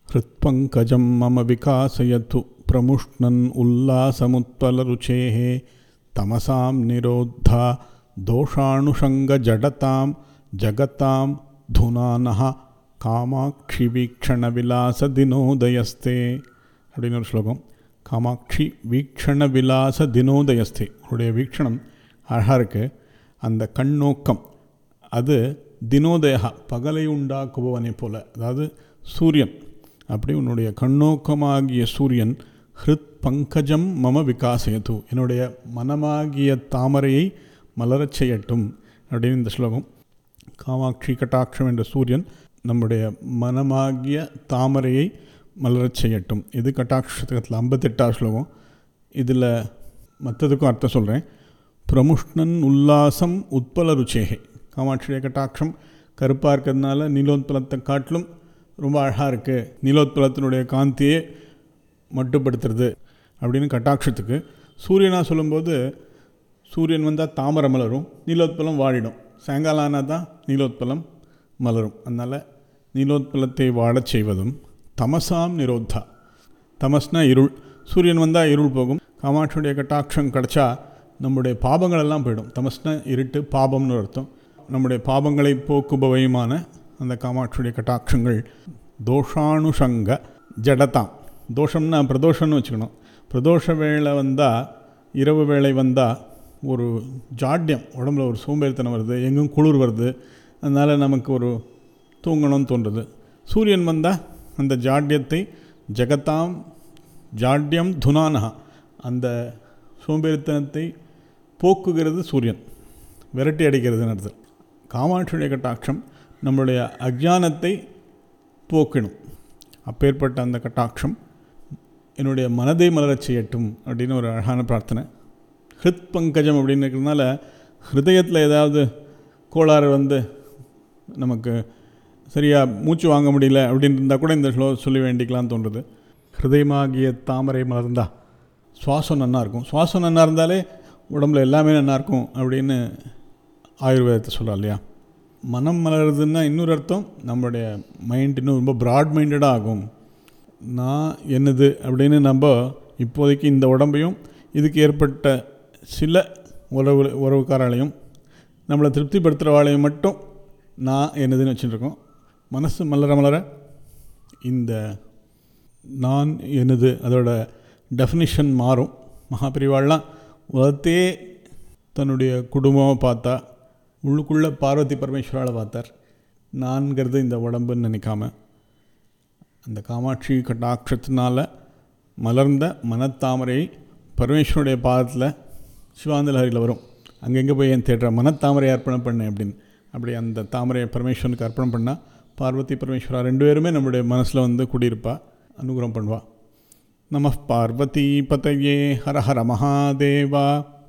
हृत्पङ्कजं मम विकासयतु प्रमुष्णन् उल्लासमुत्पलरुचेः तमसां निरोद्धा दोषाणुषङ्गजडतां जगतां धुनानः காமாட்சி வீக்ஷண விலாச தினோதயஸ்தே அப்படின்னு ஒரு ஸ்லோகம் காமாட்சி வீக்ஷண விலாச தினோதயஸ்தே உன்னுடைய வீக்ஷணம் அழகாக இருக்குது அந்த கண்ணோக்கம் அது தினோதயா பகலை உண்டாக்குபவனை போல அதாவது சூரியன் அப்படி உன்னுடைய கண்ணோக்கமாகிய சூரியன் ஹிருத் பங்கஜம் மம விகாசயத்து என்னுடைய மனமாகிய தாமரையை மலரச் செய்யட்டும் அப்படின்னு இந்த ஸ்லோகம் காமாட்சி கட்டாட்சம் என்ற சூரியன் நம்முடைய மனமாகிய தாமரையை மலரச் செய்யட்டும் இது கட்டாட்சத்தில் ஐம்பத்தெட்டாவது ஸ்லோகம் இதில் மற்றதுக்கும் அர்த்தம் சொல்கிறேன் பிரமுஷ்ணன் உல்லாசம் உட்பல ருச்சேகே காமாட்சியுடைய கட்டாட்சம் கருப்பாக இருக்கிறதுனால நீலோத்பலத்தை காட்டிலும் ரொம்ப அழகாக இருக்குது நீலோத்பலத்தினுடைய காந்தியை மட்டுப்படுத்துறது அப்படின்னு கட்டாட்சத்துக்கு சூரியனாக சொல்லும்போது சூரியன் வந்தால் தாமரை மலரும் நீலோத்பலம் வாடிடும் சாயங்காலம் ஆனால் தான் நீலோத்பலம் மலரும் அதனால் நீலோத்பலத்தை வாடச் செய்வதும் தமசாம் நிரோத்தா தமஸ்னா இருள் சூரியன் வந்தால் இருள் போகும் காமாட்சியுடைய கட்டாட்சம் கிடச்சா நம்முடைய பாபங்கள் எல்லாம் போயிடும் தமஸ்னா இருட்டு பாபம்னு அர்த்தம் நம்முடைய பாபங்களை போக்குபவையுமான அந்த காமாட்சியுடைய கட்டாட்சங்கள் தோஷானுஷங்க ஜடதாம் தோஷம்னா பிரதோஷம்னு வச்சுக்கணும் பிரதோஷ வேளை வந்தால் இரவு வேளை வந்தால் ஒரு ஜாட்யம் உடம்புல ஒரு சோம்பேறித்தனம் வருது எங்கும் குளிர் வருது அதனால் நமக்கு ஒரு தூங்கணும்னு தோன்றுது சூரியன் வந்தால் அந்த ஜாட்யத்தை ஜெகத்தாம் ஜாட்யம் துனானஹா அந்த சோம்பேறித்தனத்தை போக்குகிறது சூரியன் விரட்டி அடிக்கிறதுன்னு அர்த்தம் காமாட்சியுடைய கட்டாட்சம் நம்மளுடைய அஜானத்தை போக்கணும் அப்பேற்பட்ட அந்த கட்டாட்சம் என்னுடைய மனதை மலரச் செய்யட்டும் அப்படின்னு ஒரு அழகான பிரார்த்தனை ஹிருத் பங்கஜம் அப்படின்னு இருக்கிறதுனால ஹிருதயத்தில் ஏதாவது கோளாறு வந்து நமக்கு சரியாக மூச்சு வாங்க முடியல அப்படின்னு இருந்தால் கூட இந்த ஸ்லோ சொல்லி வேண்டிக்கலாம்னு தோன்றுது ஹிருதயமாகிய தாமரை மலர்ந்தா சுவாசம் நன்னா இருக்கும் சுவாசம் நன்னா இருந்தாலே உடம்புல எல்லாமே நன்னா இருக்கும் அப்படின்னு ஆயுர்வேதத்தை சொல்லலாம் இல்லையா மனம் மலருதுன்னா இன்னொரு அர்த்தம் நம்மளுடைய மைண்ட் இன்னும் ரொம்ப ப்ராட் மைண்டடாக ஆகும் நான் என்னது அப்படின்னு நம்ம இப்போதைக்கு இந்த உடம்பையும் இதுக்கு ஏற்பட்ட சில உறவு உறவுக்காராலையும் நம்மளை திருப்திப்படுத்துகிறவாளையும் மட்டும் நான் என்னதுன்னு வச்சுட்டுருக்கோம் மனசு மலர மலர இந்த நான் என்னது அதோட டெஃபினிஷன் மாறும் மகாபிரிவாள்லாம் உலகத்தையே தன்னுடைய குடும்பமாக பார்த்தா உள்ளுக்குள்ளே பார்வதி பரமேஸ்வரால் பார்த்தார் நான்கிறது இந்த உடம்புன்னு நினைக்காம அந்த காமாட்சி கட்டாட்சத்தினால் மலர்ந்த மனத்தாமரை பரமேஸ்வருடைய பாதத்தில் சிவாந்தலஹரியில் வரும் அங்கெங்கே போய் என் தேடுற மனத்தாமரை அர்ப்பணம் பண்ணேன் அப்படின்னு அப்படி அந்த தாமரையை பரமேஸ்வரனுக்கு அர்ப்பணம் பண்ணால் பார்வதி பரமேஸ்வரா ரெண்டு பேருமே நம்முடைய மனசில் வந்து குடியிருப்பா அனுகிரகம் பண்ணுவா நம பார்வதி பதையே ஹர ஹர மகாதேவா